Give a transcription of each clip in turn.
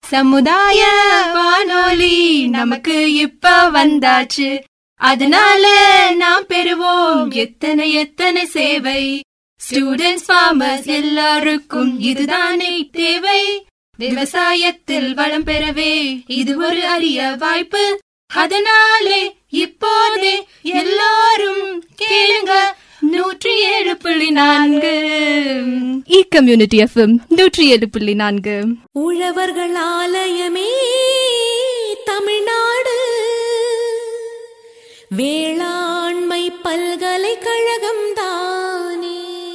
சமுதாய வானொலி நமக்கு இப்ப வந்தாச்சு அதனால நாம் பெறுவோம் எத்தனை எத்தனை சேவை ஸ்டூடெண்ட்ஸ் ஃபார்மர்ஸ் எல்லாருக்கும் இதுதானே தேவை விவசாயத்தில் வளம் பெறவே இது ஒரு அரிய வாய்ப்பு அதனாலே இப்போதே எல்லாரும் கேளுங்க நூற்றி ஏழு புள்ளி நான்கு இ கம்யூனிட்டி எஃப்எம் நூற்றி ஏழு புள்ளி நான்கு உழவர்கள் ஆலயமே தமிழ்நாடு வேளாண்மை பல்கலைக்கழகம் தானே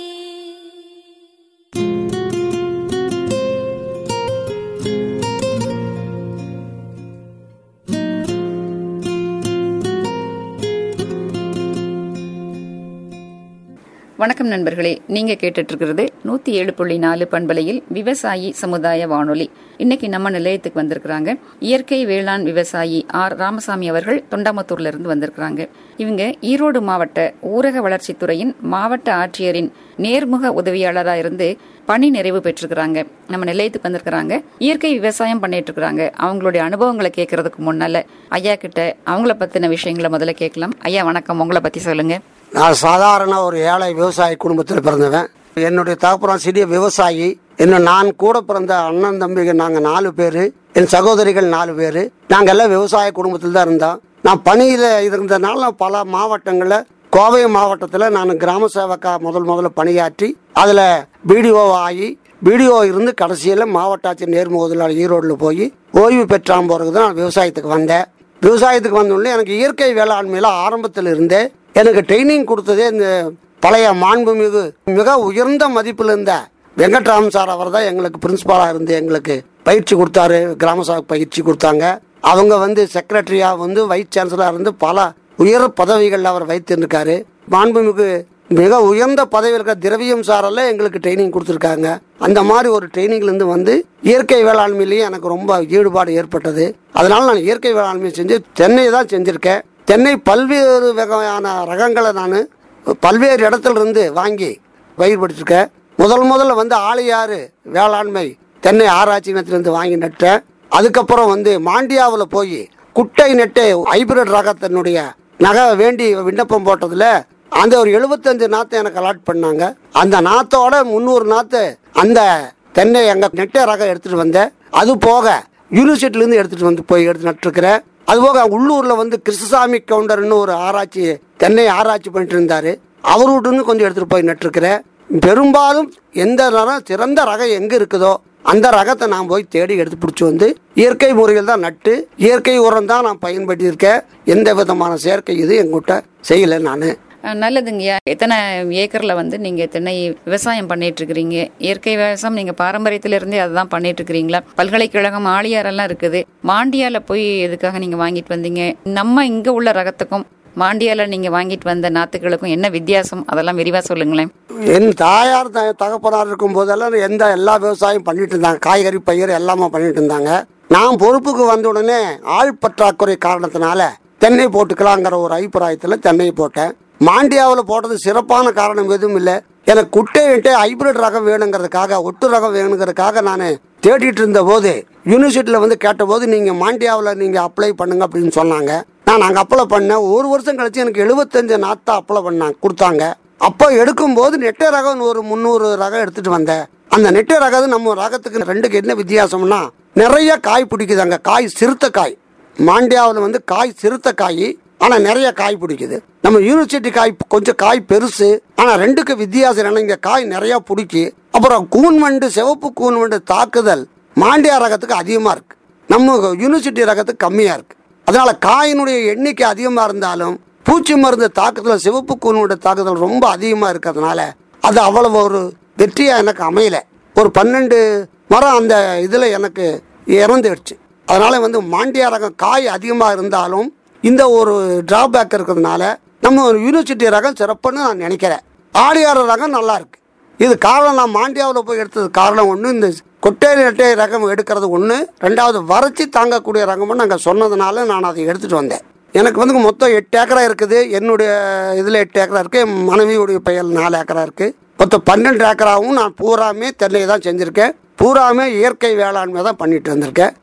வணக்கம் நண்பர்களே நீங்க கேட்டுட்டு இருக்கிறது நூத்தி ஏழு புள்ளி நாலு பண்பலையில் விவசாயி சமுதாய வானொலி இன்னைக்கு நம்ம நிலையத்துக்கு வந்திருக்கிறாங்க இயற்கை வேளாண் விவசாயி ஆர் ராமசாமி அவர்கள் தொண்டாமுத்தூர்ல இருந்து வந்திருக்கிறாங்க இவங்க ஈரோடு மாவட்ட ஊரக வளர்ச்சித்துறையின் மாவட்ட ஆட்சியரின் நேர்முக உதவியாளரா இருந்து பணி நிறைவு பெற்றிருக்கிறாங்க நம்ம நிலையத்துக்கு வந்திருக்கிறாங்க இயற்கை விவசாயம் பண்ணிட்டு இருக்கிறாங்க அவங்களுடைய அனுபவங்களை கேட்கறதுக்கு முன்னால ஐயா கிட்ட அவங்கள பத்தின விஷயங்களை முதல்ல கேட்கலாம் ஐயா வணக்கம் உங்களை பத்தி சொல்லுங்க நான் சாதாரண ஒரு ஏழை விவசாய குடும்பத்தில் பிறந்தவன் என்னுடைய தகப்பனார் சிறிய விவசாயி இன்னும் நான் கூட பிறந்த அண்ணன் தம்பிகள் நாங்கள் நாலு பேர் என் சகோதரிகள் நாலு பேர் நாங்கள் எல்லாம் விவசாய குடும்பத்தில் தான் இருந்தோம் நான் பணியில் இருந்ததுனால பல மாவட்டங்களில் கோவை மாவட்டத்தில் நான் கிராம சேவக்கா முதல் முதல்ல பணியாற்றி அதில் பிடிஓ ஆகி பிடிஓ இருந்து கடைசியில் மாவட்ட ஆட்சியர் நேர்முகதில் ஈரோடில் போய் ஓய்வு பெற்றான் பிறகு தான் நான் விவசாயத்துக்கு வந்தேன் விவசாயத்துக்கு வந்தோடனே எனக்கு இயற்கை வேளாண்மையில் ஆரம்பத்தில் இருந்தே எனக்கு ட்ரைனிங் கொடுத்ததே இந்த பழைய மாண்புமிகு மிக உயர்ந்த மதிப்பில் இருந்த வெங்கட்ராமன் சார் அவர் தான் எங்களுக்கு பிரின்சிபாலாக இருந்து எங்களுக்கு பயிற்சி கொடுத்தாரு கிராம சபை பயிற்சி கொடுத்தாங்க அவங்க வந்து செக்ரட்டரியாக வந்து வைஸ் சான்சலராக இருந்து பல உயர் பதவிகளில் அவர் வைத்திருக்காரு மாண்புமிகு மிக உயர்ந்த பதவியில் இருக்கிற திரவியம் சாரெல்லாம் எங்களுக்கு ட்ரைனிங் கொடுத்துருக்காங்க அந்த மாதிரி ஒரு ட்ரைனிங்லேருந்து வந்து இயற்கை வேளாண்மையிலேயே எனக்கு ரொம்ப ஈடுபாடு ஏற்பட்டது அதனால நான் இயற்கை வேளாண்மை செஞ்சு தென்னை தான் செஞ்சுருக்கேன் தென்னை பல்வேறு வகையான ரகங்களை நான் பல்வேறு இடத்துல இருந்து வாங்கி பயிர்படுத்திருக்கேன் முதல் முதல்ல வந்து ஆழியாறு வேளாண்மை தென்னை ஆராய்ச்சி நிலையத்திலிருந்து வாங்கி நட்டேன் அதுக்கப்புறம் வந்து மாண்டியாவில் போய் குட்டை நெட்டை ஹைபிரிட் ரகத்தினுடைய நகை வேண்டி விண்ணப்பம் போட்டதில் அந்த ஒரு எழுபத்தஞ்சு நாற்றை எனக்கு அலாட் பண்ணாங்க அந்த நாத்தோட முந்நூறு நாற்று அந்த தென்னை எங்கள் நெட்டை ரகம் எடுத்துகிட்டு வந்தேன் அது போக யூனிவர்சிட்டிலேருந்து எடுத்துகிட்டு வந்து போய் எடுத்து நட்டுருக்கிறேன் அதுபோக உள்ளூரில் வந்து கிருஷ்ணசாமி கவுண்டர்னு ஒரு ஆராய்ச்சி தென்னை ஆராய்ச்சி பண்ணிட்டு இருந்தார் அவர்கிட்ட கொஞ்சம் எடுத்துகிட்டு போய் நட்டுருக்கிறேன் பெரும்பாலும் எந்த ரகம் சிறந்த ரகம் எங்கே இருக்குதோ அந்த ரகத்தை நான் போய் தேடி எடுத்து பிடிச்சி வந்து இயற்கை முறையில் தான் நட்டு இயற்கை உரம் தான் நான் பயன்படுத்தியிருக்கேன் எந்த விதமான செயற்கை இது எங்கிட்ட செய்யலை நான் அஹ் நல்லதுங்கய்யா எத்தனை ஏக்கர்ல வந்து நீங்க தென்னை விவசாயம் பண்ணிட்டு இருக்கிறீங்க இயற்கை விவசாயம் நீங்க பாரம்பரியத்துல இருந்தே அதுதான் பண்ணிட்டு இருக்கிறீங்களா பல்கலைக்கழகம் ஆழியாரெல்லாம் இருக்குது மாண்டியால போய் எதுக்காக நீங்க வாங்கிட்டு வந்தீங்க நம்ம இங்க உள்ள ரகத்துக்கும் மாண்டியால நீங்க வாங்கிட்டு வந்த நாத்துக்களுக்கும் என்ன வித்தியாசம் அதெல்லாம் விரிவா சொல்லுங்களேன் என் தாயார் த தகப்பனார் இருக்கும் போதெல்லாம் எந்த எல்லா விவசாயம் பண்ணிட்டு இருந்தாங்க காய்கறி பயிர் எல்லாமே பண்ணிட்டு இருந்தாங்க நான் பொறுப்புக்கு வந்த உடனே ஆள் பற்றாக்குறை காரணத்தினால தென்னை போட்டுக்கலாங்கிற ஒரு அபிப்பிராயத்தில் தென்னையை போட்டேன் மாண்டியாவில் போட்டது சிறப்பான காரணம் எதுவும் இல்லை எனக்கு குட்டை விட்டு ஹைபிரிட் ரகம் வேணுங்கிறதுக்காக ஒட்டு ரகம் வேணுங்கிறதுக்காக நான் தேடிட்டு இருந்த போது யூனிவர்சிட்டியில் வந்து கேட்டபோது நீங்கள் மாண்டியாவில் நீங்கள் அப்ளை பண்ணுங்க அப்படின்னு சொன்னாங்க நான் அங்கே அப்ளை பண்ணேன் ஒரு வருஷம் கழிச்சு எனக்கு எழுபத்தஞ்சு நாத்தா அப்ளை பண்ணாங்க கொடுத்தாங்க அப்போ எடுக்கும்போது நெட்டை ரகம் ஒரு முந்நூறு ரகம் எடுத்துட்டு வந்தேன் அந்த நெட்டை ரகம் நம்ம ரகத்துக்கு ரெண்டுக்கு என்ன வித்தியாசம்னா நிறைய காய் பிடிக்குது அங்கே காய் சிறுத்த காய் மாண்டியாவில் வந்து காய் சிறுத்த காய் ஆனால் நிறைய காய் பிடிக்குது நம்ம யூனிவர்சிட்டி காய் கொஞ்சம் காய் பெருசு ஆனால் ரெண்டுக்கு வித்தியாசம் என்னன்னா இங்கே காய் நிறையா பிடிக்கி அப்புறம் கூன் வண்டு சிவப்பு கூன் வண்டு தாக்குதல் மாண்டியா ரகத்துக்கு அதிகமாக இருக்கு நம்ம யூனிவர்சிட்டி ரகத்துக்கு கம்மியாக இருக்கு அதனால காயினுடைய எண்ணிக்கை அதிகமாக இருந்தாலும் பூச்சி மருந்து தாக்குதல் சிவப்பு கூனுடைய தாக்குதல் ரொம்ப அதிகமாக இருக்கிறதுனால அது அவ்வளவு ஒரு வெற்றியாக எனக்கு அமையல ஒரு பன்னெண்டு மரம் அந்த இதில் எனக்கு இறந்துடுச்சு அதனால வந்து மாண்டியா ரகம் காய் அதிகமாக இருந்தாலும் இந்த ஒரு டிராபேக் இருக்கிறதுனால நம்ம ஒரு யூனிவர்சிட்டி ரகம் சிறப்புன்னு நான் நினைக்கிறேன் ஆடியார ரகம் நல்லா இருக்கு இது காரணம் நான் மாண்டியாவில் போய் எடுத்தது காரணம் ஒன்று இந்த கொட்டை நெட்டை ரகம் எடுக்கிறது ஒன்று ரெண்டாவது வறட்சி தாங்கக்கூடிய ரகம்னு நாங்கள் சொன்னதுனால நான் அதை எடுத்துகிட்டு வந்தேன் எனக்கு வந்து மொத்தம் எட்டு ஏக்கரா இருக்குது என்னுடைய இதில் எட்டு ஏக்கரா இருக்குது என் மனைவியுடைய பெயர் நாலு ஏக்கரா இருக்குது மொத்தம் பன்னெண்டு ஏக்கராவும் நான் பூராமே தென்னை தான் செஞ்சுருக்கேன் பூராமே இயற்கை வேளாண்மை தான் பண்ணிட்டு வந்திருக்கேன்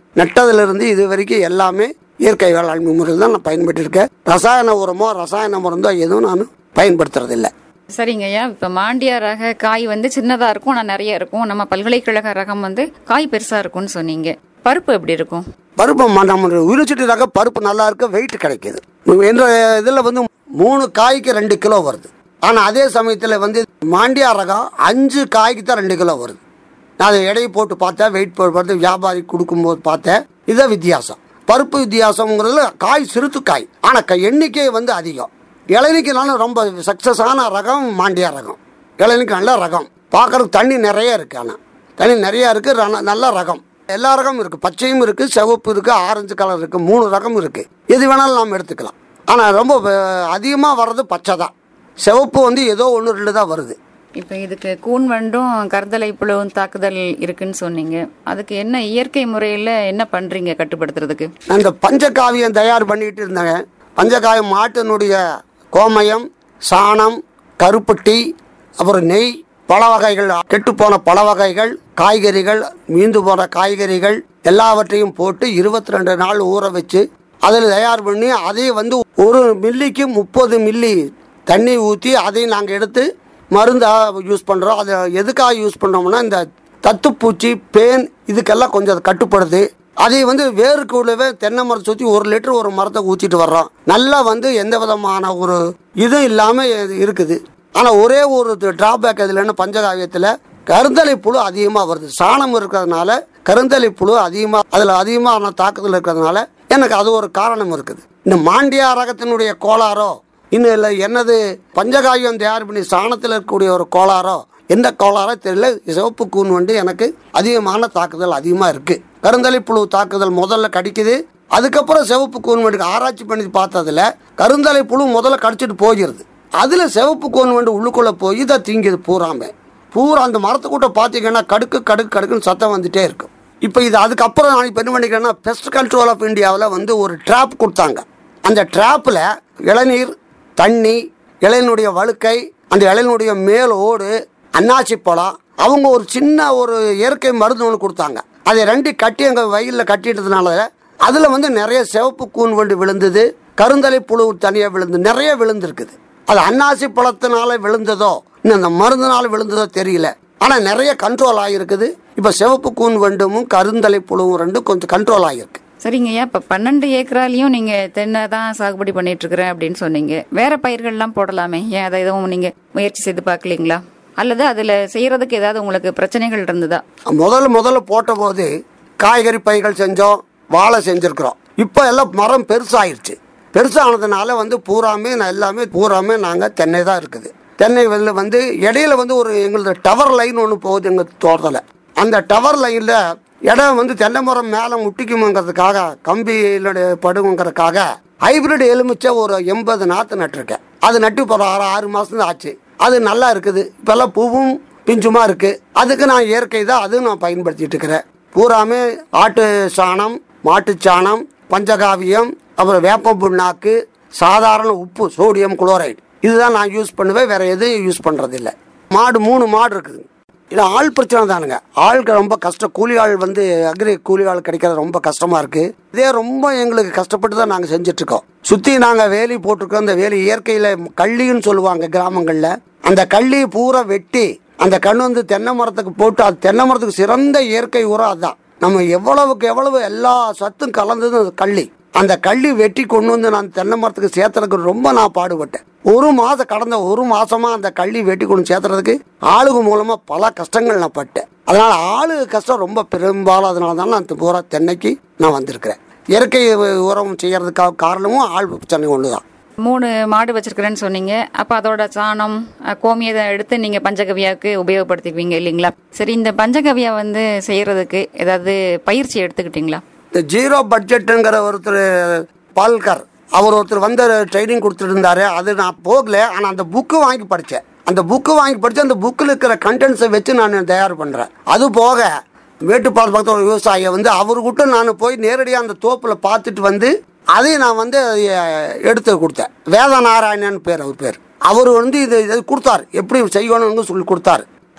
நட்டதிலிருந்து இது வரைக்கும் எல்லாமே இயற்கை வேளாண்மை முறையில் தான் நான் பயன்பட்டு இருக்கேன் ரசாயன உரமோ ரசாயன மருந்தோ எதுவும் நான் பயன்படுத்துறதில்லை சரிங்க ஐயா இப்ப மாண்டியா ரக காய் வந்து சின்னதா இருக்கும் ஆனா நிறைய இருக்கும் நம்ம பல்கலைக்கழக ரகம் வந்து காய் பெருசா இருக்கும்னு சொன்னீங்க பருப்பு எப்படி இருக்கும் பருப்பு ம- நம்ம உயிரிச்சட்டி ரக பருப்பு நல்லா இருக்கு வெயிட் கிடைக்குது என்ற இதில் வந்து மூணு காய்க்கு ரெண்டு கிலோ வருது ஆனால் அதே சமயத்தில் வந்து மாண்டியா ரகம் அஞ்சு காய்க்கு தான் ரெண்டு கிலோ வருது நான் அதை எடையை போட்டு பார்த்தேன் வெயிட் போட்டு பார்த்து வியாபாரி கொடுக்கும்போது பார்த்தேன் இதான் வித்தியாசம் பருப்பு வித்தியாசம்ங்கிறதுல காய் சிறுத்து காய் ஆனால் எண்ணிக்கை வந்து அதிகம் இளநிக்குனாலும் ரொம்ப சக்ஸஸான ரகம் மாண்டியா ரகம் இளநிக்கு நல்ல ரகம் பார்க்கறதுக்கு தண்ணி நிறைய இருக்கு ஆனால் தண்ணி நிறைய இருக்கு ரண- நல்ல ரகம் எல்லா ரகமும் இருக்கு பச்சையும் இருக்கு சிவப்பு இருக்கு ஆரஞ்சு கலர் இருக்கு மூணு ரகம் இருக்கு எது வேணாலும் நாம் எடுத்துக்கலாம் ஆனால் ரொம்ப அதிகமாக வர்றது பச்சை தான் சிவப்பு வந்து ஏதோ ஒன்று ரெண்டு தான் வருது இப்ப இதுக்கு கூன் வண்டும் கருதலை புழுவும் தாக்குதல் இருக்குன்னு சொன்னீங்க அதுக்கு என்ன இயற்கை முறையில என்ன பண்றீங்க கட்டுப்படுத்துறதுக்கு நான் இந்த பஞ்சகாவியம் தயார் பண்ணிட்டு இருந்தேங்க பஞ்சகாவியம் மாட்டினுடைய கோமயம் சாணம் கருப்பட்டி அப்புறம் நெய் பழ வகைகள் கெட்டுப்போன பழ வகைகள் காய்கறிகள் மீந்து போன காய்கறிகள் எல்லாவற்றையும் போட்டு இருபத்தி ரெண்டு நாள் ஊற வச்சு அதில் தயார் பண்ணி அதை வந்து ஒரு மில்லிக்கு முப்பது மில்லி தண்ணி ஊற்றி அதையும் நாங்கள் எடுத்து மருந்தாக யூஸ் பண்ணுறோம் அதை எதுக்காக யூஸ் பண்ணுறோம்னா இந்த தத்துப்பூச்சி பேன் இதுக்கெல்லாம் கொஞ்சம் அது கட்டுப்படுது அதை வந்து வேருக்கு உள்ளவே தென்னை மரத்தை சுற்றி ஒரு லிட்டர் ஒரு மரத்தை ஊற்றிட்டு வர்றோம் நல்லா வந்து எந்த விதமான ஒரு இதுவும் இல்லாமல் இருக்குது ஆனால் ஒரே ஒரு டிராபேக் அதில் என்ன பஞ்சகாவியத்தில் கருந்தலை புழு அதிகமாக வருது சாணம் இருக்கிறதுனால கருந்தலை புழு அதிகமாக அதில் அதிகமான தாக்குதல் இருக்கிறதுனால எனக்கு அது ஒரு காரணம் இருக்குது இந்த மாண்டியா ரகத்தினுடைய கோளாறோ இன்னும் இல்லை என்னது பஞ்சகாவியம் தயார் பண்ணி சாணத்தில் இருக்கக்கூடிய ஒரு கோளாறோ எந்த கோளாறோ தெரியல சிவப்பு கூன் வந்து எனக்கு அதிகமான தாக்குதல் அதிகமாக இருக்குது கருந்தலை புழு தாக்குதல் முதல்ல கடிக்குது அதுக்கப்புறம் சிவப்பு கூன் வண்டுக்கு ஆராய்ச்சி பண்ணி பார்த்ததுல கருந்தலை புழு முதல்ல கடிச்சிட்டு போயிடுது அதில் சிவப்பு கூன் வண்டு உள்ளுக்குள்ளே போய் இதை தீங்குது பூராமே பூரா அந்த மரத்துக்கூட்ட பார்த்தீங்கன்னா கடுக்கு கடுக்கு கடுக்குன்னு சத்தம் வந்துட்டே இருக்கும் இப்போ இது அதுக்கப்புறம் நான் இப்போ என்ன பண்ணிக்கிறேன்னா பெஸ்ட் கண்ட்ரோல் ஆஃப் இந்தியாவில் வந்து ஒரு ட்ராப் கொடுத்தாங்க அந்த ட்ராப்பில் இளநீர் தண்ணி இளைஞனுடைய வழுக்கை அந்த இளைஞனுடைய மேல் ஓடு அன்னாசி பழம் அவங்க ஒரு சின்ன ஒரு இயற்கை மருந்து ஒன்று கொடுத்தாங்க அதை ரெண்டு கட்டி எங்கள் வயலில் கட்டிட்டதுனால அதில் வந்து நிறைய சிவப்பு கூன் வண்டு விழுந்தது கருந்தலை புழு தனியாக விழுந்து நிறைய விழுந்திருக்குது அது அன்னாசி பழத்தினால விழுந்ததோ இன்னும் அந்த மருந்தினால விழுந்ததோ தெரியல ஆனால் நிறைய கண்ட்ரோல் ஆகிருக்குது இப்போ சிவப்பு கூன் வண்டுமும் கருந்தலை புழுவும் ரெண்டும் கொஞ்சம் கண்ட்ரோல் ஆகிருக்கு சரிங்க ஐயா இப்ப பன்னெண்டு ஏக்கராலையும் நீங்க தென்னை தான் சாகுபடி பண்ணிட்டு இருக்கிறேன் அப்படின்னு சொன்னீங்க வேற பயிர்கள்லாம் போடலாமே ஏன் அதை எதுவும் நீங்க முயற்சி செய்து பார்க்கலீங்களா அல்லது அதுல செய்யறதுக்கு ஏதாவது உங்களுக்கு பிரச்சனைகள் இருந்ததா முதல்ல முதல்ல போட்ட போது காய்கறி பைகள் செஞ்சோம் வாழை செஞ்சுருக்குறோம் இப்போ எல்லாம் மரம் பெருசாயிருச்சு பெருசானதுனால வந்து பூராமே நான் எல்லாமே பூராமே நாங்கள் தென்னை தான் இருக்குது தென்னை வெளில வந்து இடையில வந்து ஒரு எங்களது டவர் லைன் ஒன்று போகுது எங்கள் தோட்டத்தில் அந்த டவர் லைனில் இடம் வந்து தென்னை மரம் மேலே முட்டிக்குமங்கிறதுக்காக கம்பியினுடைய படுங்கிறதுக்காக ஹைபிரிட் எலுமிச்சை ஒரு எண்பது நாற்று நட்டிருக்கேன் அது நட்டு இப்போ ஒரு ஆறு ஆறு மாதம் ஆச்சு அது நல்லா இருக்குது இப்போல்லாம் பூவும் பிஞ்சுமா இருக்கு அதுக்கு நான் இயற்கை தான் அதுவும் நான் பயன்படுத்திட்டு இருக்கிறேன் பூராமே ஆட்டு சாணம் மாட்டு சாணம் பஞ்சகாவியம் அப்புறம் வேப்ப புண்ணாக்கு சாதாரண உப்பு சோடியம் குளோரைடு இதுதான் நான் யூஸ் பண்ணுவேன் வேற எதுவும் யூஸ் பண்றது இல்ல மாடு மூணு மாடு இருக்குது இது ஆள் பிரச்சனை தானுங்க ஆளுக்கு ரொம்ப கஷ்டம் கூலி ஆள் வந்து அக்ரி கூலி ஆள் கிடைக்கிறது ரொம்ப கஷ்டமா இருக்கு இதே ரொம்ப எங்களுக்கு கஷ்டப்பட்டு தான் நாங்கள் செஞ்சுட்டு இருக்கோம் சுத்தி நாங்க வேலி போட்டிருக்கோம் அந்த வேலி இயற்கையில கள்ளின்னு சொல்லுவாங்க கிராமங்கள்ல அந்த கள்ளி பூரா வெட்டி அந்த கண் வந்து தென்னை மரத்துக்கு போட்டு அது தென்னை மரத்துக்கு சிறந்த இயற்கை உரம் அதுதான் நம்ம எவ்வளவுக்கு எவ்வளவு எல்லா சத்தும் கலந்தது அந்த கள்ளி அந்த கள்ளி வெட்டி கொண்டு வந்து நான் தென்னை மரத்துக்கு சேர்த்துறதுக்கு ரொம்ப நான் பாடுபட்டேன் ஒரு மாதம் கடந்த ஒரு மாசமா அந்த கள்ளி வெட்டி கொண்டு சேர்த்துறதுக்கு ஆளுக மூலமா பல கஷ்டங்கள் நான் பட்டேன் அதனால ஆளு கஷ்டம் ரொம்ப பெரும்பாலும் அதனால தான் நான் பூரா தென்னைக்கு நான் வந்திருக்கிறேன் இயற்கை உரம் செய்யறதுக்காக காரணமும் ஆள் பிரச்சனை ஒன்று தான் மூணு மாடு வச்சிருக்கிறேன்னு சொன்னீங்க அப்ப அதோட சாணம் அஹ், கோமியத்தை எடுத்து நீங்க பஞ்சகவியாவுக்கு உபயோகப்படுத்திக்குவீங்க இல்லைங்களா சரி இந்த பஞ்சகவியா வந்து செய்யறதுக்கு ஏதாவது பயிற்சி எடுத்துக்கிட்டீங்களா இந்த ஜீரோ பட்ஜெட்டுங்கிற ஒருத்தர் பால்கர் அவர் ஒருத்தர் வந்து ட்ரைனிங் கொடுத்துட்டு இருந்தாரு அது நான் போகல ஆனால் அந்த புக்கு வாங்கி படித்தேன் அந்த புக்கு வாங்கி படித்து அந்த புக்கில் இருக்கிற கண்டென்ட்ஸை வச்சு நான் தயார் பண்ணுறேன் அது போக மேட்டுப்பால் பக்கத்தில் ஒரு விவசாயியை வந்து அவர்கிட்ட நான் போய் நேரடியாக அந்த தோப்பில் பார்த்துட்டு வந்து அதையும் நான் வந்து அஹ், எடுத்து கொடுத்தேன் வேத நாராயணன் பேர் அவர் பேர் அவர் வந்து இது இது கொடுத்தாரு எப்படி செய்யணும்னு சொல்லி கொடுத்தாரு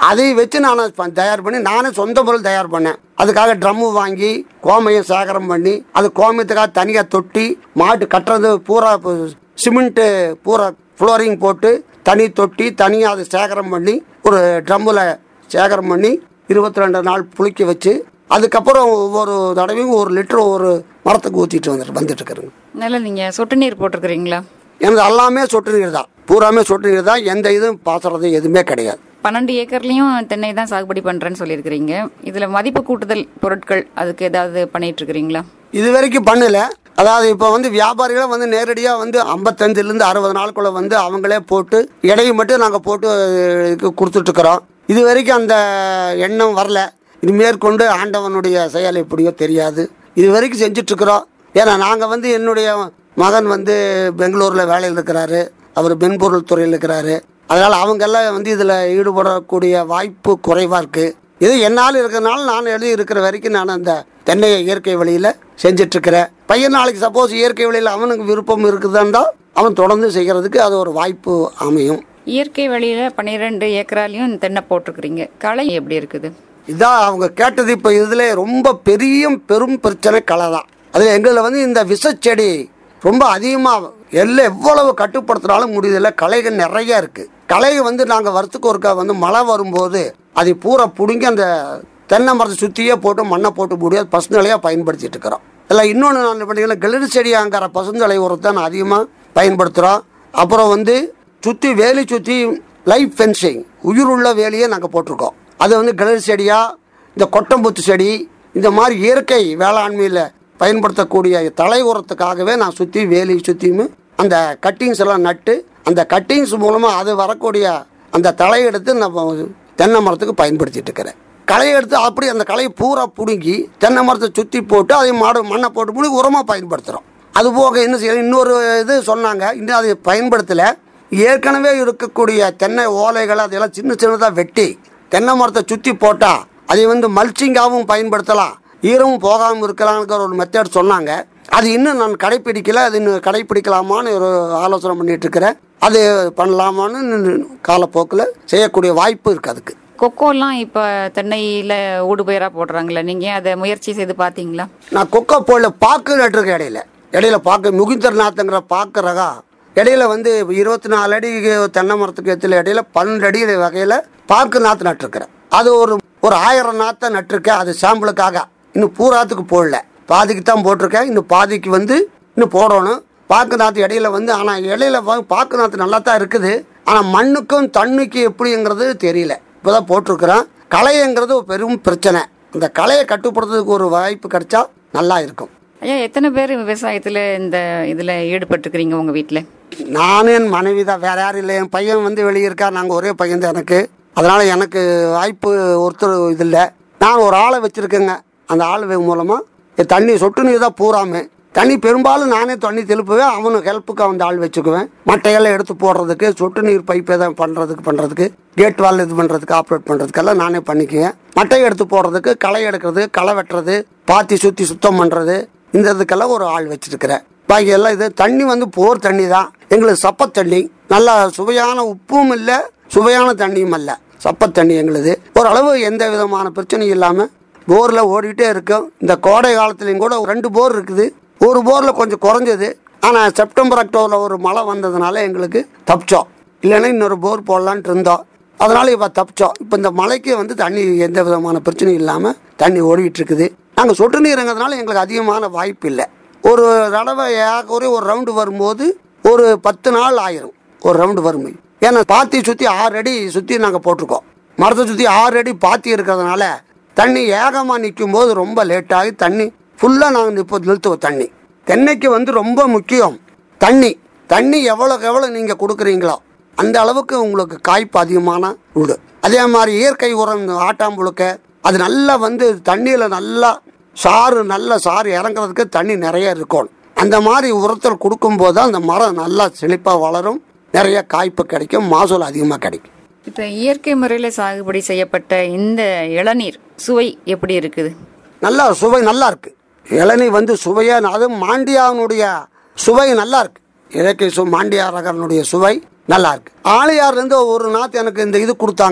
அதை வச்சு நான் ப- தயார் பண்ணி நானே சொந்த பொருள் தயார் பண்ணேன் அதுக்காக ட்ரம்மு வாங்கி கோமையை சேகரம் பண்ணி அது கோமயத்துக்காக தனியாக தொட்டி மாட்டு கட்டுறது பூரா பு- சிமெண்ட்டு பூரா ஃப்ளோரிங் போட்டு தனி தொட்டி தனியாக அதை சேகரம் பண்ணி ஒரு ட்ரம்மில் சேகரம் பண்ணி இருபத்தி ரெண்டு நாள் புளிக்க வச்சு அதுக்கப்புறம் ஒவ்வொரு தடவையும் ஒரு லிட்டர் ஒரு மரத்துக்கு ஊற்றிட்டு வந்துட்டு வந்துட்டு இருக்கிறேங்க நல்ல நீங்க சொட்டு நீர் போட்டிருக்கிறீங்களா எனது எல்லாமே சொட்டு நீர் தான் பூராமே சொட்டு நீர் தான் எந்த இதுவும் பாசுறது எதுவுமே கிடையாது பன்னெண்டு ஏக்கர்லயும் தென்னை தான் சாகுபடி பண்றேன்னு சொல்லியிருக்கிறீங்க இதுல மதிப்பு கூட்டுதல் பொருட்கள் அதுக்கு ஏதாவது பண்ணிட்டு இருக்கிறீங்களா இது வரைக்கும் பண்ணல அதாவது இப்போ வந்து வியாபாரிகளை வந்து நேரடியாக வந்து ஐம்பத்தஞ்சிலேருந்து அறுபது நாளுக்குள்ள வந்து அவங்களே போட்டு எடையை மட்டும் நாங்கள் போட்டு இதுக்கு கொடுத்துட்ருக்குறோம் இது வரைக்கும் அந்த எண்ணம் வரல இது மேற்கொண்டு ஆண்டவனுடைய செயல் எப்படியோ தெரியாது இது வரைக்கும் செஞ்சிட்ருக்குறோம் ஏன்னா நாங்கள் வந்து என்னுடைய மகன் வந்து பெங்களூரில் வேலையில் இருக்கிறாரு அவர் மென்பொருள் துறையில் இருக்கிறாரு அதனால் அவங்கெல்லாம் வந்து இதில் ஈடுபடக்கூடிய வாய்ப்பு குறைவாக இருக்குது இது என்னால் இருக்கிறனால நான் எழுதி இருக்கிற வரைக்கும் நான் அந்த தென்னையை இயற்கை வழியில் செஞ்சிட்ருக்கிறேன் பையன் நாளைக்கு சப்போஸ் இயற்கை வழியில் அவனுக்கு விருப்பம் இருக்குதுன்னா அவன் தொடர்ந்து செய்கிறதுக்கு அது ஒரு வாய்ப்பு அமையும் இயற்கை வழியில பன்னிரெண்டு ஏக்கராலையும் தென்னை போட்டிருக்கிறீங்க களை எப்படி இருக்குது இதான் அவங்க கேட்டது இப்போ இதில் ரொம்ப பெரிய பெரும் பிரச்சனை களை தான் அதில் எங்களில் வந்து இந்த விஷச்செடி ரொம்ப அதிகமாக எல்லாம் எவ்வளவு கட்டுப்படுத்தினாலும் முடியதில்ல களைகள் நிறைய இருக்குது களையை வந்து நாங்கள் வருஷத்துக்கு ஒருக்கா வந்து மழை வரும்போது அதை பூரா பிடுங்கி அந்த தென்னை மரத்தை சுற்றியே போட்டு மண்ணை போட்டு மூடி அது பசுந்தலையாக பயன்படுத்திட்டு இருக்கிறோம் இல்லை இன்னொன்று நான் பார்த்தீங்கன்னா கிளறு செடியாங்கிற பசுந்தலை உரத்தை நான் அதிகமாக பயன்படுத்துகிறோம் அப்புறம் வந்து சுற்றி வேலி சுற்றி லைஃப் ஃபென்சிங் உயிருள்ள வேலியை நாங்கள் போட்டிருக்கோம் அது வந்து கிளறு செடியா இந்த கொட்டம்புத்து செடி இந்த மாதிரி இயற்கை வேளாண்மையில் பயன்படுத்தக்கூடிய தலை உரத்துக்காகவே நான் சுற்றி வேலி சுற்றியும் அந்த கட்டிங்ஸ் எல்லாம் நட்டு அந்த கட்டிங்ஸ் மூலமாக அது வரக்கூடிய அந்த தலை எடுத்து நம்ம தென்னை மரத்துக்கு பயன்படுத்திட்டு இருக்கிறேன் களையை எடுத்து அப்படி அந்த களையை பூரா பிடுங்கி தென்னை மரத்தை சுற்றி போட்டு அதை மாடு மண்ணை போட்டு மூடி உரமாக பயன்படுத்துகிறோம் அது போக என்ன செய்யணும் இன்னொரு இது சொன்னாங்க இன்னும் அதை பயன்படுத்தலை ஏற்கனவே இருக்கக்கூடிய தென்னை ஓலைகள் அதெல்லாம் சின்ன சின்னதாக வெட்டி தென்னை மரத்தை சுற்றி போட்டால் அதை வந்து மல்ச்சிங்காகவும் பயன்படுத்தலாம் ஈரமும் போகாமல் இருக்கலாங்கிற ஒரு மெத்தட் சொன்னாங்க அது இன்னும் நான் கடைப்பிடிக்கல அது இன்னும் கடைப்பிடிக்கலாமான்னு ஒரு ஆலோசனை பண்ணிட்டு இருக்கிறேன் அது பண்ணலாமான்னு காலப்போக்கில் செய்யக்கூடிய வாய்ப்பு இருக்குது அதுக்கு கொக்கோலாம் இப்ப தென்னையில ஊடுபயிரா போடுறாங்களே நீங்க அதை முயற்சி செய்து பாத்தீங்களா நான் கொக்கோ போல பாக்கு நட்டுருக்கேன் இடையில இடையில பாக்கு முகிந்தர் நாத்துங்கிற பாக்கு ரகா இடையில வந்து இருபத்தி நாலு அடி தென்னை மரத்துக்கு எத்துல இடையில பன்னெண்டு அடி வகையில் பாக்கு நாற்று நட்டுருக்கிறேன் அது ஒரு ஒரு ஆயிரம் நாற்றை நட்டிருக்கேன் அது சாம்பிளுக்காக இன்னும் பூராத்துக்கு போடல பாதிக்கு தான் போட்டிருக்கேன் இன்னும் பாதிக்கு வந்து இன்னும் போடணும் பாக்கு நாற்று இடையில வந்து ஆனால் இடையில வா- பாக்கு நாற்று நல்லா தான் இருக்குது ஆனால் மண்ணுக்கும் தண்ணிக்கு எப்படிங்கிறது தெரியல இப்போதான் போட்டிருக்கிறேன் களைங்கிறது ஒரு பெரும் பிரச்சனை இந்த களையை கட்டுப்படுத்துறதுக்கு ஒரு வாய்ப்பு கிடைச்சா நல்லா இருக்கும் ஐயா எத்தனை பேர் விவசாயத்துல இந்த இதுல ஈடுபட்டிருக்கிறீங்க உங்க வீட்டுல நானும் என் மனைவி தான் வேற யாரும் இல்லை என் பையன் வந்து வெளியே இருக்கா நாங்கள் ஒரே பையன் தான் எனக்கு அதனால எனக்கு வாய்ப்பு ஒருத்தர் இது இல்லை நான் ஒரு ஆளை வச்சிருக்கேங்க அந்த ஆள் மூலமாக தண்ணி சொட்டு நீர் தான் பூராமே தண்ணி பெரும்பாலும் நானே தண்ணி திருப்புவேன் அவனுக்கு ஹெல்ப்புக்கு அந்த ஆள் வச்சுக்குவேன் மட்டையெல்லாம் எடுத்து போடுறதுக்கு சொட்டு நீர் பைப்பை தான் பண்ணுறதுக்கு பண்ணுறதுக்கு கேட் வால் இது பண்ணுறதுக்கு ஆப்ரேட் பண்ணுறதுக்கெல்லாம் நானே பண்ணிக்குவேன் மட்டையை எடுத்து போடுறதுக்கு களை எடுக்கிறது களை வெட்டுறது பாத்தி சுற்றி சுத்தம் பண்ணுறது இந்த இதுக்கெல்லாம் ஒரு ஆள் வச்சிருக்கிறேன் பாக்கி எல்லாம் இது தண்ணி வந்து போர் தண்ணி தான் எங்களுக்கு சப்ப தண்ணி நல்லா சுவையான உப்பும் இல்லை சுவையான தண்ணியும் அல்ல சப்ப தண்ணி எங்களுது ஓரளவு எந்த விதமான பிரச்சனையும் இல்லாமல் போரில் ஓடிட்டே இருக்கும் இந்த கோடை காலத்துலேயும் கூட ரெண்டு போர் இருக்குது ஒரு போரில் கொஞ்சம் குறைஞ்சது ஆனால் செப்டம்பர் அக்டோபரில் ஒரு மழை வந்ததுனால எங்களுக்கு தப்பிச்சோம் இல்லைன்னா இன்னொரு போர் போடலான்ட்டு இருந்தோம் அதனால இப்போ தப்பிச்சோம் இப்போ இந்த மழைக்கு வந்து தண்ணி எந்த விதமான பிரச்சனையும் இல்லாமல் தண்ணி ஓடிட்டு இருக்குது நாங்கள் சொட்டு நீருங்கிறதுனால எங்களுக்கு அதிகமான வாய்ப்பு இல்லை ஒரு தடவை ஏறக்குறைய ஒரு ரவுண்டு வரும்போது ஒரு பத்து நாள் ஆயிரும் ஒரு ரவுண்டு வரும் ஏன்னா பாத்தி சுற்றி ஆறு அடி சுற்றி நாங்கள் போட்டிருக்கோம் மரத்தை சுற்றி ஆறு அடி பாத்தி இருக்கிறதுனால தண்ணி ஏகமாக நிற்கும் போது ரொம்ப லேட்டாகி தண்ணி ஃபுல்லாக நாங்கள் இப்போ நிறுத்துவோம் தண்ணி தென்னைக்கு வந்து ரொம்ப முக்கியம் தண்ணி தண்ணி எவ்வளோக்கு எவ்வளோ நீங்கள் கொடுக்குறீங்களோ அந்த அளவுக்கு உங்களுக்கு காய்ப்பு அதிகமான உண்டு அதே மாதிரி இயற்கை உரம் இந்த ஆட்டாம்புழுக்க அது நல்லா வந்து தண்ணியில் நல்லா சாறு நல்ல சாறு இறங்குறதுக்கு தண்ணி நிறைய இருக்கணும் அந்த மாதிரி உரத்தில் கொடுக்கும்போது தான் அந்த மரம் நல்லா செழிப்பாக வளரும் நிறைய காய்ப்பு கிடைக்கும் மகசூல் அதிகமாக கிடைக்கும் இப்ப இயற்கை முறையில சாகுபடி செய்யப்பட்ட இந்த இளநீர் சுவை எப்படி இருக்குது நல்லா சுவை நல்லா இருக்கு இளநீ வந்து சுவையா அதுவும் மாண்டியாவினுடைய சுவை நல்லா இருக்கு இயற்கை சு மாண்டியா ரகனுடைய சுவை நல்லா இருக்கு ஆழியார்லேருந்து ஒரு நாத்து எனக்கு இந்த இது கொடுத்தாங்க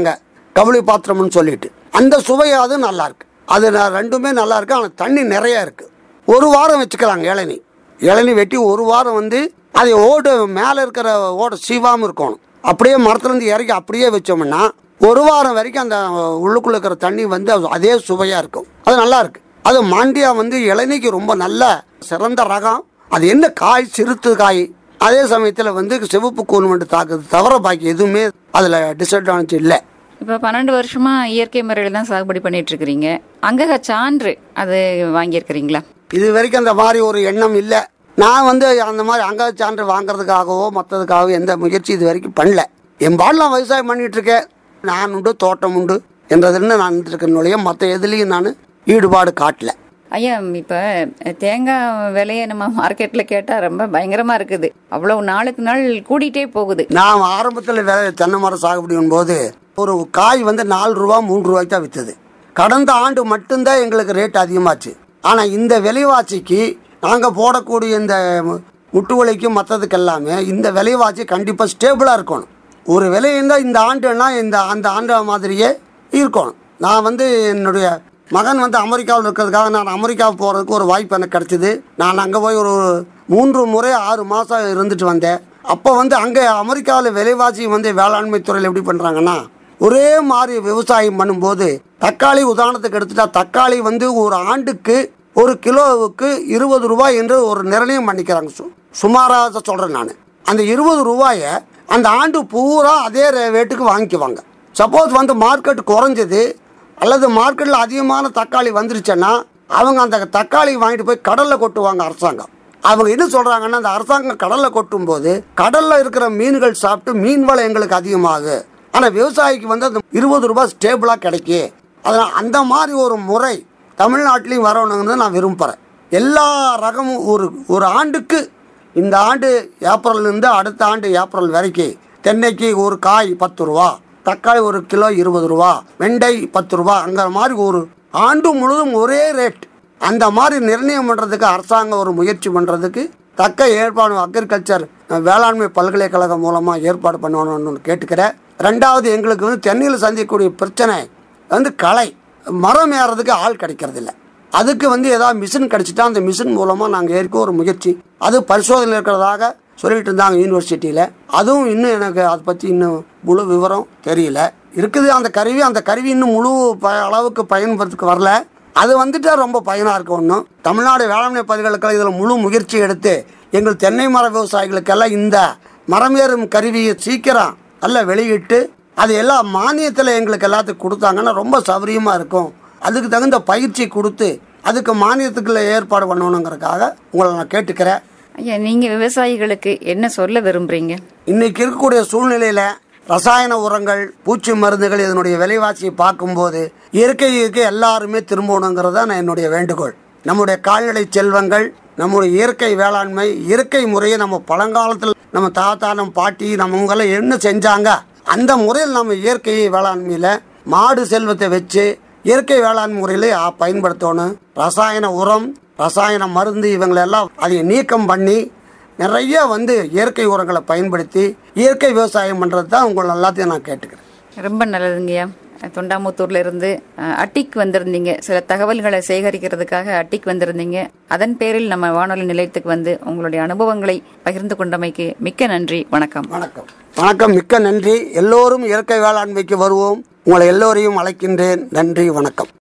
கவுளி பாத்திரம்னு சொல்லிட்டு அந்த சுவையாவது நல்லா இருக்கு அது நான் ரெண்டுமே நல்லா இருக்கு ஆனால் தண்ணி நிறைய இருக்கு ஒரு வாரம் வச்சுக்கிறாங்க இளநி இளநி வெட்டி ஒரு வாரம் வந்து அதை ஓடு மேலே இருக்கிற ஓடு சீவாமல் இருக்கணும் அப்படியே மரத்துலேருந்து இறக்கி அப்படியே வச்சோம்னா ஒரு வாரம் வரைக்கும் அந்த உள்ளுக்குள்ள இருக்கிற தண்ணி வந்து அது அதே சுவையாக இருக்கும் அது நல்லா இருக்கு அது மாண்டியா வந்து இளநிக்கு ரொம்ப நல்ல சிறந்த ரகம் அது என்ன காய் சிறுத்து காய் அதே சமயத்தில் வந்து சிவப்பு கூன் வந்து தாக்குது தவிர பாக்கி எதுவுமே அதில் டிஸ்அட்வான்டேஜ் இல்லை இப்போ பன்னெண்டு வருஷமா இயற்கை முறையில் தான் சாகுபடி பண்ணிட்டு இருக்கிறீங்க அங்கக சான்று அது வாங்கியிருக்கிறீங்களா இது வரைக்கும் அந்த மாதிரி ஒரு எண்ணம் இல்லை நான் வந்து அந்த மாதிரி அங்க சான்று வாங்குறதுக்காகவோ மற்றதுக்காகவோ எந்த முயற்சி இது வரைக்கும் பண்ணல என் பாடல நான் விவசாயம் பண்ணிட்டு இருக்கேன் நான் உண்டு தோட்டம் உண்டு என்றதுன்னு நான் இருக்கனுடைய மற்ற எதுலேயும் நான் ஈடுபாடு காட்டல ஐயா இப்போ தேங்காய் விலையை நம்ம மார்க்கெட்டில் கேட்டால் ரொம்ப பயங்கரமாக இருக்குது அவ்வளவு நாளுக்கு நாள் கூடிட்டே போகுது நான் ஆரம்பத்தில் வேலை தென்னை மரம் சாகுபடி போது ஒரு காய் வந்து நாலு ரூபா மூணு ரூபாய்க்கு தான் விற்றுது கடந்த ஆண்டு மட்டும்தான் எங்களுக்கு ரேட் அதிகமாச்சு ஆனால் இந்த விலைவாசிக்கு நாங்கள் போடக்கூடிய இந்த மு- முட்டு விலைக்கும் மற்றதுக்கு எல்லாமே இந்த விலைவாசி கண்டிப்பாக ஸ்டேபிளாக இருக்கணும் ஒரு விலை இருந்தால் இந்த ஆண்டுனா இந்த அந்த ஆண்டு மாதிரியே இருக்கணும் நான் வந்து என்னுடைய மகன் வந்து அமெரிக்காவில் இருக்கிறதுக்காக நான் அமெரிக்கா போகிறதுக்கு ஒரு வாய்ப்பு எனக்கு கிடச்சிது நான் அங்கே போய் ஒரு மூன்று முறை ஆறு மாதம் இருந்துட்டு வந்தேன் அப்போ வந்து அங்கே அமெரிக்காவில் விலைவாசி வந்து வேளாண்மை துறையில் எப்படி பண்ணுறாங்கன்னா ஒரே மாதிரி விவசாயம் பண்ணும்போது தக்காளி உதாரணத்துக்கு எடுத்துட்டா தக்காளி வந்து ஒரு ஆண்டுக்கு ஒரு கிலோவுக்கு இருபது ரூபாய் என்று ஒரு நிர்ணயம் பண்ணிக்கிறாங்க சு சுமாராக சொல்கிறேன் நான் அந்த இருபது ரூபாயை அந்த ஆண்டு பூரா அதே ரே- ரேட்டுக்கு வாங்கிக்குவாங்க சப்போஸ் வந்து மார்க்கெட் குறைஞ்சது அல்லது மார்க்கெட்டில் அதிகமான தக்காளி வந்துருச்சுன்னா அவங்க அந்த தக்காளி வாங்கிட்டு போய் கடலில் கொட்டுவாங்க அரசாங்கம் அவங்க என்ன சொல்கிறாங்கன்னா அந்த அரசாங்கம் கடலில் கொட்டும்போது கடலில் இருக்கிற மீன்கள் சாப்பிட்டு மீன் வளம் எங்களுக்கு அதிகமாகும் ஆனால் விவசாயிக்கு வந்து அந்த இருபது ரூபாய் ஸ்டேபிளாக கிடைக்கும் அதனால் அந்த மாதிரி ஒரு முறை தமிழ்நாட்டிலையும் வரணுங்கிறது நான் விரும்புகிறேன் எல்லா ரகமும் ஒரு ஒரு ஆண்டுக்கு இந்த ஆண்டு ஏப்ரல்லேருந்து அடுத்த ஆண்டு ஏப்ரல் வரைக்கும் தென்னைக்கு ஒரு காய் பத்து ரூபா தக்காளி ஒரு கிலோ இருபது ரூபா வெண்டை பத்து ரூபா அங்கிற மாதிரி ஒரு ஆண்டு முழுதும் ஒரே ரேட் அந்த மாதிரி நிர்ணயம் பண்ணுறதுக்கு அரசாங்கம் ஒரு முயற்சி பண்ணுறதுக்கு தக்க ஏற்பாடு அக்ரிகல்ச்சர் வேளாண்மை பல்கலைக்கழகம் மூலமாக ஏற்பாடு பண்ணணும்னு கேட்டுக்கிறேன் ரெண்டாவது எங்களுக்கு வந்து தென்னையில் சந்திக்கக்கூடிய பிரச்சனை வந்து களை மரம் ஏறதுக்கு ஆள் கிடைக்கிறதில்ல அதுக்கு வந்து ஏதாவது மிஷின் கிடைச்சிட்டா அந்த மிஷின் மூலமாக நாங்கள் ஏற்க ஒரு முயற்சி அது பரிசோதனை இருக்கிறதாக சொல்லிட்டு இருந்தாங்க யூனிவர்சிட்டியில் அதுவும் இன்னும் எனக்கு அதை பற்றி இன்னும் முழு விவரம் தெரியல இருக்குது அந்த கருவி அந்த கருவி இன்னும் முழு ப அளவுக்கு பயன்படுறதுக்கு வரல அது வந்துட்டா ரொம்ப பயனாக இருக்கும் ஒன்றும் தமிழ்நாடு வேளாண்மை பல்கலைக்கழகம் இதில் முழு முயற்சி எடுத்து எங்கள் தென்னை மர விவசாயிகளுக்கெல்லாம் இந்த மரமேறும் கருவியை சீக்கிரம் நல்ல வெளியிட்டு அது எல்லாம் மானியத்தில் எங்களுக்கு எல்லாத்துக்கும் கொடுத்தாங்கன்னா ரொம்ப சௌகரியமாக இருக்கும் அதுக்கு தகுந்த பயிற்சி கொடுத்து அதுக்கு மானியத்துக்குள்ள ஏற்பாடு பண்ணணுங்கிறதுக்காக உங்களை நான் கேட்டுக்கிறேன் ஐயா நீங்கள் விவசாயிகளுக்கு என்ன சொல்ல விரும்புறீங்க இன்னைக்கு இருக்கக்கூடிய சூழ்நிலையில ரசாயன உரங்கள் பூச்சி மருந்துகள் இதனுடைய விலைவாசியை பார்க்கும்போது இயற்கைக்கு எல்லாருமே திரும்பணுங்கிறது தான் என்னுடைய வேண்டுகோள் நம்முடைய கால்நடை செல்வங்கள் நம்முடைய இயற்கை வேளாண்மை இயற்கை முறையை நம்ம பழங்காலத்தில் நம்ம தாத்தா நம்ம பாட்டி நம்ம இவங்கெல்லாம் என்ன செஞ்சாங்க அந்த முறையில் நம்ம இயற்கை வேளாண்மையில் மாடு செல்வத்தை வச்சு இயற்கை வேளாண் முறையில ஆ- பயன்படுத்தணும் ரசாயன உரம் ரசாயன மருந்து இவங்களெல்லாம் அதை நீக்கம் பண்ணி நிறைய வந்து இயற்கை உரங்களை பயன்படுத்தி இயற்கை விவசாயம் பண்ணுறது தான் உங்களை எல்லாத்தையும் நான் கேட்டுக்கிறேன் ரொம்ப நல்லதுங்கய்யா தொண்டாமுத்தூர்ல இருந்து அஹ், அட்டிக் வந்திருந்தீங்க சில தகவல்களை சேகரிக்கிறதுக்காக அட்டிக் வந்திருந்தீங்க அதன் பேரில் நம்ம வானொலி நிலையத்துக்கு வந்து உங்களுடைய அனுபவங்களை பகிர்ந்து கொண்டமைக்கு மிக்க நன்றி வணக்கம் வணக்கம் வணக்கம் மிக்க நன்றி எல்லோரும் இயற்கை வேளாண்மைக்கு வருவோம் உங்களை எல்லோரையும் அழைக்கின்றேன் நன்றி வணக்கம்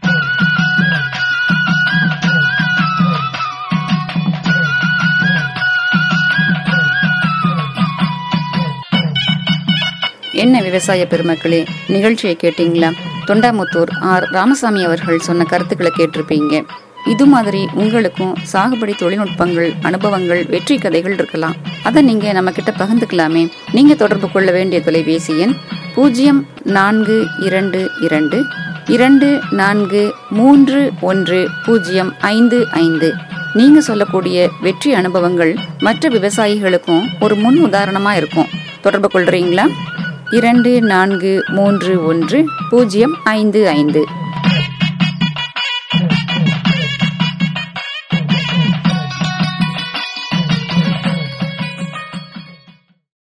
என்ன விவசாய பெருமக்களே நிகழ்ச்சியை கேட்டீங்களா தொண்டாமுத்தூர் ஆர் ராமசாமி அவர்கள் சொன்ன கருத்துக்களை கேட்டிருப்பீங்க இது மாதிரி உங்களுக்கும் சாகுபடி தொழில்நுட்பங்கள் அனுபவங்கள் வெற்றி கதைகள் இருக்கலாம் அதை நீங்க நம்ம கிட்ட பகிர்ந்துக்கலாமே நீங்க தொடர்பு கொள்ள வேண்டிய தொலைபேசி எண் பூஜ்ஜியம் நான்கு இரண்டு இரண்டு இரண்டு நான்கு மூன்று ஒன்று பூஜ்ஜியம் ஐந்து ஐந்து நீங்க சொல்லக்கூடிய வெற்றி அனுபவங்கள் மற்ற விவசாயிகளுக்கும் ஒரு முன் உதாரணமா இருக்கும் தொடர்பு கொள்றீங்களா இரண்டு நான்கு மூன்று ஒன்று பூஜ்ஜியம் ஐந்து ஐந்து